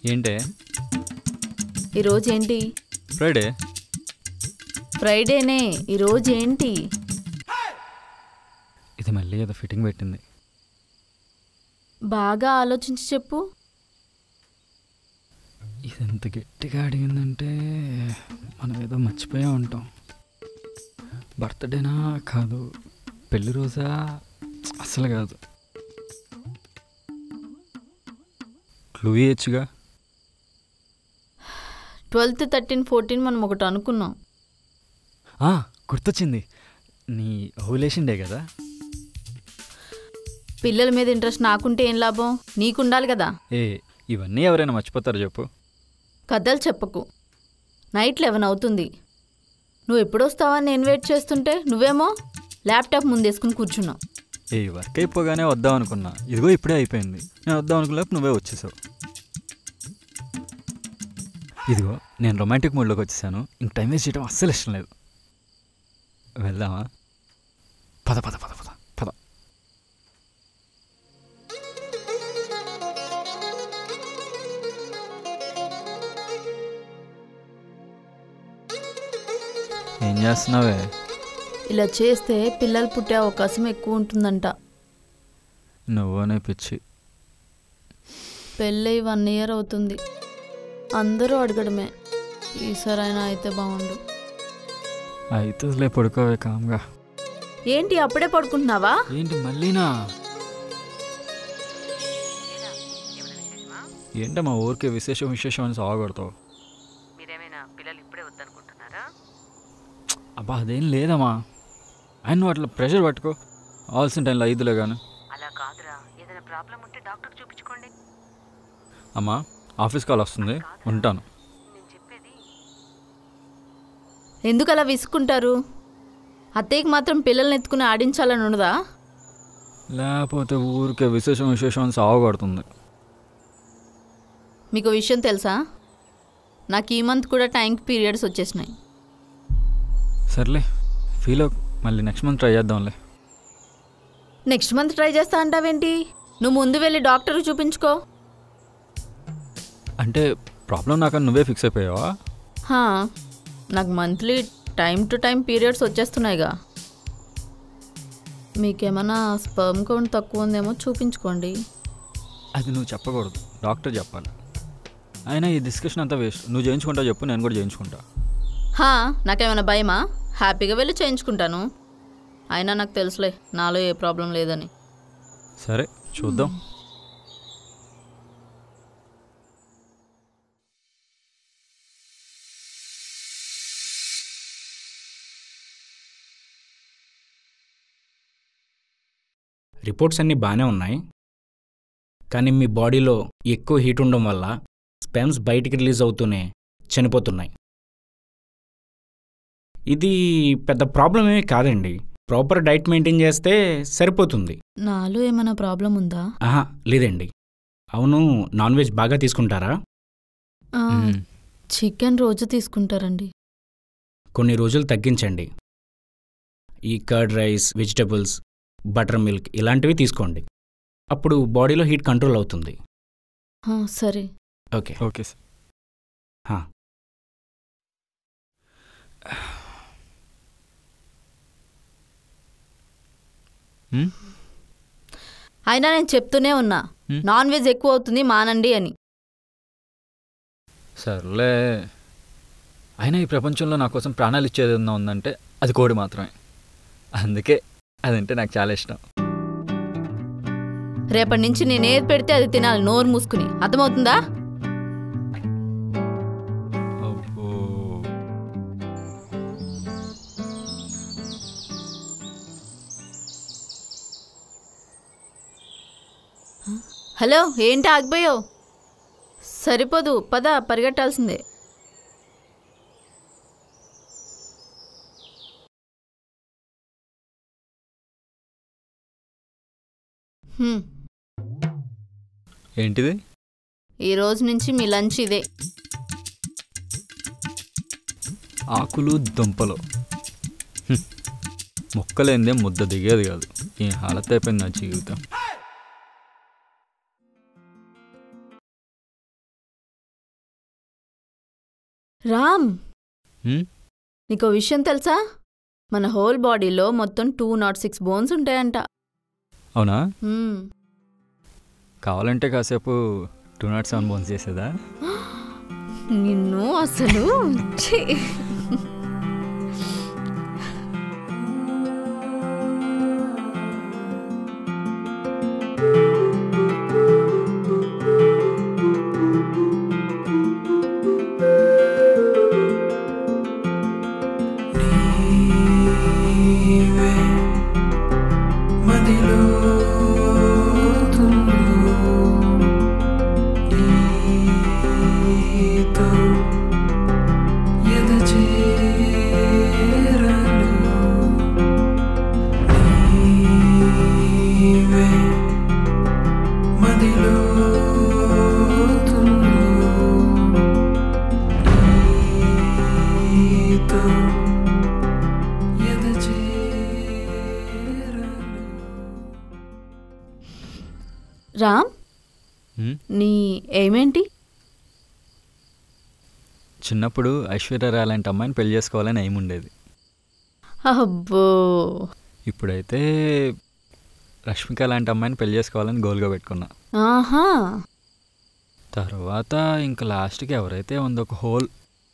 ఏంటే ఈరోజు ఏంటి ఫ్రైడే ఫ్రైడేనే ఈరోజు ఏంటి ఇది మళ్ళీ ఏదో ఫిట్టింగ్ పెట్టింది బాగా ఆలోచించి చెప్పు ఇది ఎంత గట్టిగా అడిగిందంటే మనం ఏదో మర్చిపోయా ఉంటాం బర్త్డేనా కాదు పెళ్లి రోజా అసలు కాదు క్లూ ఇయచ్చుగా ట్వెల్త్ థర్టీన్ ఫోర్టీన్ మనం ఒకటి అనుకున్నాం ఆ, గుర్తొచ్చింది నీ ఓలేషన్ డే కదా పిల్లల మీద ఇంట్రెస్ట్ నాకుంటే ఏం లాభం నీకుండాలి కదా ఏ ఇవన్నీ ఎవరైనా మర్చిపోతారు చెప్పు కథలు చెప్పకు నైట్ లెవెన్ అవుతుంది నువ్వు ఎప్పుడు వస్తావా అని నేను వెయిట్ చేస్తుంటే నువ్వేమో ల్యాప్టాప్ ముందేసుకుని కూర్చున్నావు ఏ వర్క్ అయిపోగానే వద్దాం అనుకున్నా ఇదిగో ఇప్పుడే అయిపోయింది నేను వద్దాం అనుకున్నప్పుడు నువ్వే వచ్చేసావు ఇదిగో నేను రొమాంటిక్ మూడ్లోకి వచ్చేసాను ఇంక టైం వేస్ట్ చేయడం అస్సలు ఇష్టం లేదు వెళ్దామా పద పద పద పద పద ఏం చేస్తున్నావే ఇలా చేస్తే పిల్లలు పుట్టే అవకాశం ఎక్కువ ఉంటుందంట నువ్వనే పిచ్చి పెళ్ళై వన్ ఇయర్ అవుతుంది అందరూ అడగడమే ఈసారైనా అయితే బాగుండు అవుతుందిలే పడుకోవే కామ్గా ఏంటి అప్పుడే పడుకుంటున్నావా ఏంటి మళ్ళీనా ఏంటమ్మా ఊరికే విశేషం విశేషం అని సాగొడతావు మీరేమైనా పిల్లలు ఇప్పుడే వద్దనుకుంటున్నారా అబ్బా అదేం లేదమ్మా ఆయన నువ్వు అట్లా ప్రెషర్ పట్టుకో కావాల్సిన టైంలో ఐదులే కానీ అలా కాదురా ఏదైనా ప్రాబ్లం ఉంటే డాక్టర్కి చూపించుకోండి అమ్మా ఆఫీస్ కాల్ వస్తుంది ఉంటాను నేను చెప్పేది ఎందుకు అలా విసుక్కుంటారు అత్తయ్యకి మాత్రం పిల్లల్ని ఎత్తుకుని ఆడించాలని ఉండదా లేకపోతే ఊరికే విశేషం విశేషం అని సాగొడుతుంది మీకు విషయం తెలుసా నాకు ఈ మంత్ కూడా టైంకి పీరియడ్స్ వచ్చేసినాయి సర్లే ఫీల్ అవ్వకు. మళ్ళీ నెక్స్ట్ మంత్ ట్రై చేద్దాంలే నెక్స్ట్ మంత్ ట్రై చేస్తా అంటావేంటి నువ్వు ముందు వెళ్ళి డాక్టర్కి చూపించుకో అంటే ప్రాబ్లం నాకని నువ్వే ఫిక్స్ అయిపోయావా హా, నాకు monthly time to time periods వచ్చేస్తున్నాయిగా మీకేమైనా స్పర్మ్ కౌంట్ తక్కువ ఉందేమో చూపించుకోండి అది నువ్వు చెప్పకూడదు డాక్టర్ చెప్పాలి అయినా ఈ డిస్కషన్ అంతా వేస్ట్ నువ్వు చేయించుకుంటావు చెప్పు నేను కూడా చేయించుకుంటా హా నాకేమైనా భయమా హ్యాపీగా వెళ్ళి చేయించుకుంటాను అయినా నాకు తెలుసులే నాలో ఏ ప్రాబ్లం లేదని సరే చూద్దాం రిపోర్ట్స్ అన్నీ బాగానే ఉన్నాయి కానీ మీ బాడీలో ఎక్కువ హీట్ ఉండడం వల్ల స్పెమ్స్ బయటికి రిలీజ్ అవుతూనే చనిపోతున్నాయి ఇది పెద్ద ప్రాబ్లం ఏమీ కాదండి ప్రాపర్ డైట్ మెయింటైన్ చేస్తే సరిపోతుంది నాలో ఏమైనా ప్రాబ్లం ఉందా ఆహా లేదండి అవును నాన్ వెజ్ బాగా తీసుకుంటారా ఆ, మ్మ్. చికెన్ రోజు తీసుకుంటారండి కొన్ని రోజులు తగ్గించండి ఈ curd rice vegetables butter milk ఇలాంటివి తీసుకోండి అప్పుడు బాడీలో హీట్ కంట్రోల్ అవుతుంది ఆ, సరే ఓకే ఓకే సార్ హా. మ్మ్? అయినా నేను చెప్తూనే ఉన్నా హ్మ్. నాన్ వెజ్ ఎక్కువ అవుతుంది మానండి అని సర్లే అయినా ఈ ప్రపంచంలో నా కోసం ప్రాణాలు ఇచ్చేది ఏదన్నా ఉందంటే అది కోడి మాత్రమే అందుకే అదంటే నాకు చాలా ఇష్టం రేపటి నుంచి నేను ఏది పెడితే అది తినాలి నోరు మూసుకుని అర్థమవుతుందా అబ్బో. హలో ఏంటి ఆగిపోయావు సరిపోదు పద పరిగెట్టాల్సిందే హ్మ్, ఏంటిది ఈ రోజు నుంచి మీ లంచ్ ఇదే ఆకులు దుంపలు హ్మ్. మొక్కలేందే ముద్ద దిగేది కాదు ఈ హాలత్ అయిపోయింది నా జీవితం రామ్ హ్మ్? నీకో విషయం తెలుసా మన హోల్ బాడీలో మొత్తం టూ నాట్ సిక్స్ బోన్స్ ఉంటాయంట అవునా హ్మ్. కావాలంటే కాసేపు టూ నాట్ సెవెన్ బోన్స్ చేసేదా నిన్ను అసలు ఛీ. నీవే మదిలో తుల్లో నీతో ఎదచేరను నీవే మదిలో తుల్లో నీతో రామ్ హ్మ్? నీ ఏమేంటి చిన్నప్పుడు ఐశ్వర్య రాయ్ లాంటి అమ్మాయిని పెళ్లి చేసుకోవాలని ఏమి ఉండేది అబ్బో ఇప్పుడైతే రష్మిక లాంటి అమ్మాయిని పెళ్లి చేసుకోవాలని గోల్గా పెట్టుకున్నా ఆహా తర్వాత ఇంకా లాస్ట్కి ఎవరైతే ఉందో ఒక హోల్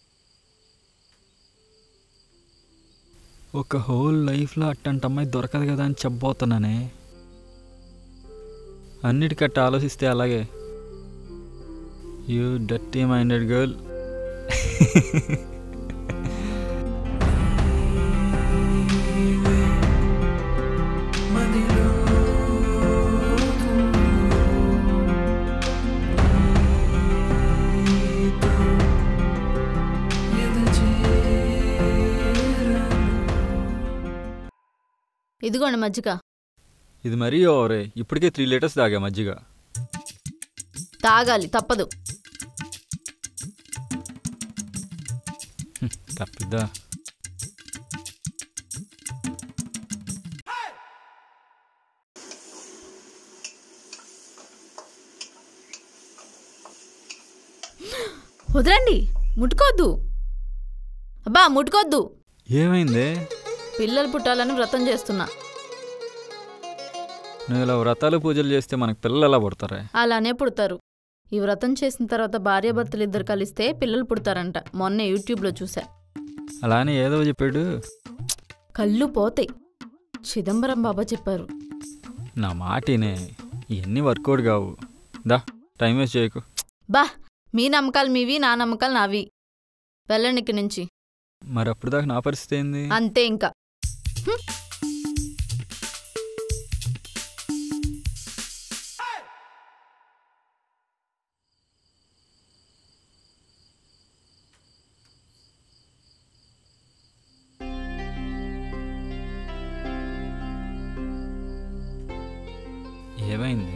ఒక హోల్ లైఫ్లో అట్టంటి అమ్మాయి దొరకదు కదా అని చెప్పబోతున్నానే అన్నిటికట్ట ఆలోచిస్తే అలాగే యూ డర్టీ మైండెడ్ గర్ల్ మదిలో నీతో ఎదచేరను ఇదిగోండి మజ్జిగ ఇది మరీ ఓవరే ఇప్పటికే త్రీ లీటర్స్ తాగా మజ్జిగ తాగాలి తప్పదు తప్పిద్దా వదలండి ముట్టుకోవద్దు అబ్బా ముట్టుకోవద్దు ఏమైంది పిల్లలు పుట్టాలని వ్రతం చేస్తున్నా నువ్వు ఇలా వ్రతాలు పూజలు చేస్తే మనకు పిల్లలు ఎలా పుడతారా అలానే పుడతారు ఈ వ్రతం చేసిన తర్వాత భార్యాభర్తలు ఇద్దరు కలిస్తే పిల్లలు పుడతారంట మొన్నే యూట్యూబ్లో చూసా అలానే ఏదో చెప్పాడు కళ్ళు పోతాయి చిదంబరం బాబా చెప్పారు నా మాటినే ఇవన్నీ వర్కౌట్ కావు దా టైం వేస్ట్ చేయకు బా మీ నమ్మకాలు మీవి నా నమ్మకాలు నావి వెళ్ళండి ఇక్కడి నుంచి మరి అప్పుడు దాకా నా పరిస్థితి ఏంది అంతే ఇంకా హ్మ్. ఏమైంది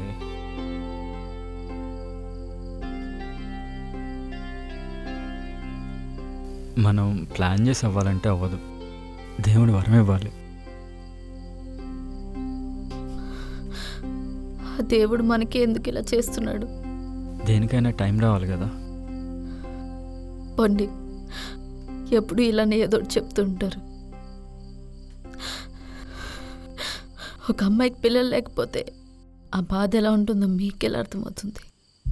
మనం ప్లాన్ చేసి అవ్వాలంటే అవ్వదు దేవుడు వరం ఇవ్వాలి ఆ దేవుడు మనకి ఎందుకు ఇలా చేస్తున్నాడు దేనికైనా టైం రావాలి కదా పండి ఎప్పుడు ఇలానే ఏదో ఒకటి చెప్తుంటారు ఒక అమ్మాయికి పిల్లలు లేకపోతే ఆ బాధ ఎలా ఉంటుందో మీకెలా అర్థమవుతుంది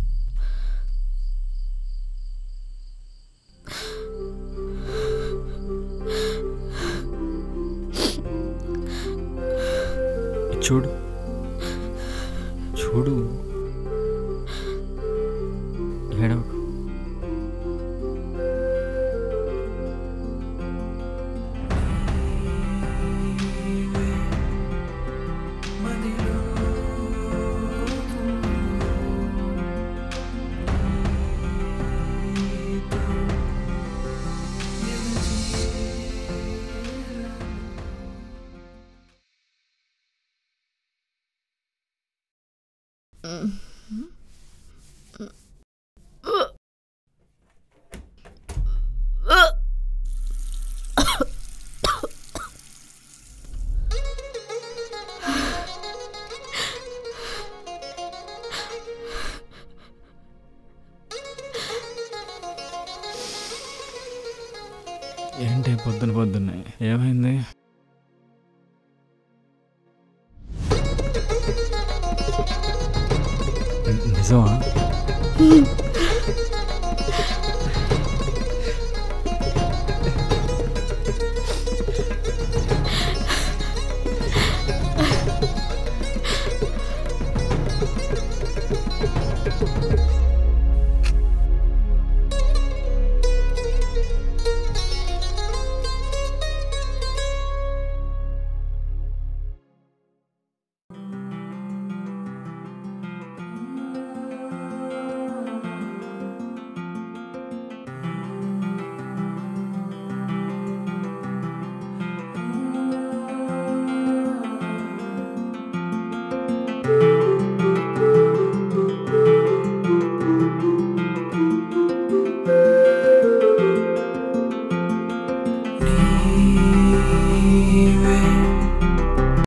చూడు చూడు ఏడవకు మదిలో నీతో ఎదచేరను మ్. ఏంటి పొద్దున పొద్దున్నే ఏమైంది